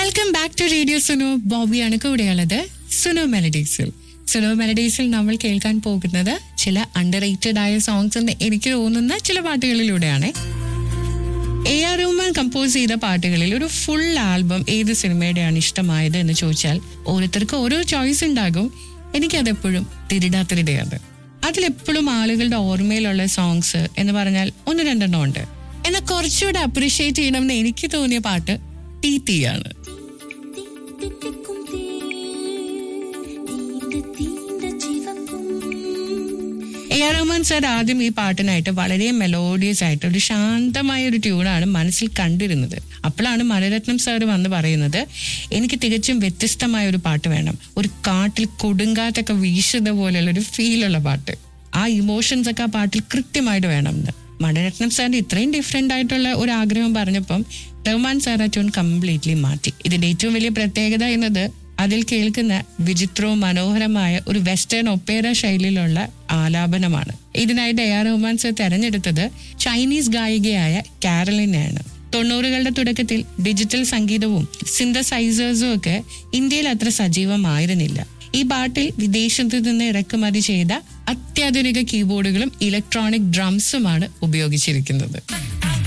welcome back to radio Sunu ബോബിയാണ് കൂടെയുള്ളത് സുനു മെലഡീസിൽ സുനു മെലഡീസിൽ നമ്മൾ കേൾക്കാൻ പോകുന്നത് ചില അണ്ടർ റേറ്റഡ് ആയ സോങ്സ് എന്ന് എനിക്ക് തോന്നുന്ന ചില പാട്ടുകളിലൂടെയാണ് എ ആർ റഹ്മാൻ കമ്പോസ് ചെയ്ത പാട്ടുകളിൽ ഒരു ഫുൾ ആൽബം ഏത് സിനിമയുടെയാണ് ഇഷ്ടമായത് എന്ന് ചോദിച്ചാൽ ഓരോരുത്തർക്ക് ഓരോ ചോയ്സ് ഉണ്ടാകും എനിക്കതെപ്പോഴും തിരിടാത്തിരിടയാണ് അതിലെപ്പോഴും ആളുകളുടെ ഓർമ്മയിലുള്ള സോങ്സ് എന്ന് പറഞ്ഞാൽ ഒന്ന് രണ്ടെണ്ണം ഉണ്ട് എന്നാൽ കുറച്ചുകൂടെ അപ്രീഷിയേറ്റ് ചെയ്യണമെന്ന് എനിക്ക് തോന്നിയ പാട്ട് ടി ടി ആണ് தித்திக்கும் தீந்து தீந்த சிவப்பும் എ ആർ റഹ്മാൻ സാർ ആദ്യം ഈ പാട്ടിനായിട്ട് വളരെ മെലോഡിയസ് ആയിട്ട് ഒരു ശാന്തമായ ഒരു ട്യൂണാണ് മനസ്സിൽ കണ്ടിരുന്നത് അപ്പോഴാണ് മണിരത്നം സാർ വന്ന് പറയുന്നത് എനിക്ക് തികച്ചും വ്യത്യസ്തമായ ഒരു പാട്ട് വേണം ഒരു കാട്ടിൽ കൊടുങ്കാറ്റൊക്കെ വീശുന്ന പോലെയുള്ള ഒരു ഫീലുള്ള പാട്ട് ആ ഇമോഷൻസ് ഒക്കെ ആ പാട്ടിൽ കൃത്യമായിട്ട് വേണം എന്ന് മണിരത്നം സാറിന് ഇത്രയും ഡിഫറെന്റ് ആയിട്ടുള്ള ഒരു ആഗ്രഹം പറഞ്ഞപ്പം റഹ്മാൻ സാർ ആ ട്യൂൺ കംപ്ലീറ്റ്ലി മാറ്റി ഇതിന്റെ ഏറ്റവും വലിയ പ്രത്യേകത എന്നത് അതിൽ കേൾക്കുന്ന വിചിത്രവും മനോഹരമായ ഒരു വെസ്റ്റേൺ ഒപ്പേറ ശൈലിയിലുള്ള ആലാപനമാണ് ഇതിനായിട്ട് എ ആർ റഹ്മാൻ സർ തെരഞ്ഞെടുത്തത് ചൈനീസ് ഗായികയായ കാരലിനെയാണ് തൊണ്ണൂറുകളുടെ തുടക്കത്തിൽ ഡിജിറ്റൽ സംഗീതവും സിന്തസൈസേഴ്സും ഒക്കെ ഇന്ത്യയിൽ അത്ര സജീവമായിരുന്നില്ല ഈ പാട്ടിൽ വിദേശത്ത് നിന്ന് ഇറക്കുമതി ചെയ്ത അത്യാധുനിക കീബോർഡുകളും ഇലക്ട്രോണിക് ഡ്രംസുമാണ് ഉപയോഗിച്ചിരിക്കുന്നത്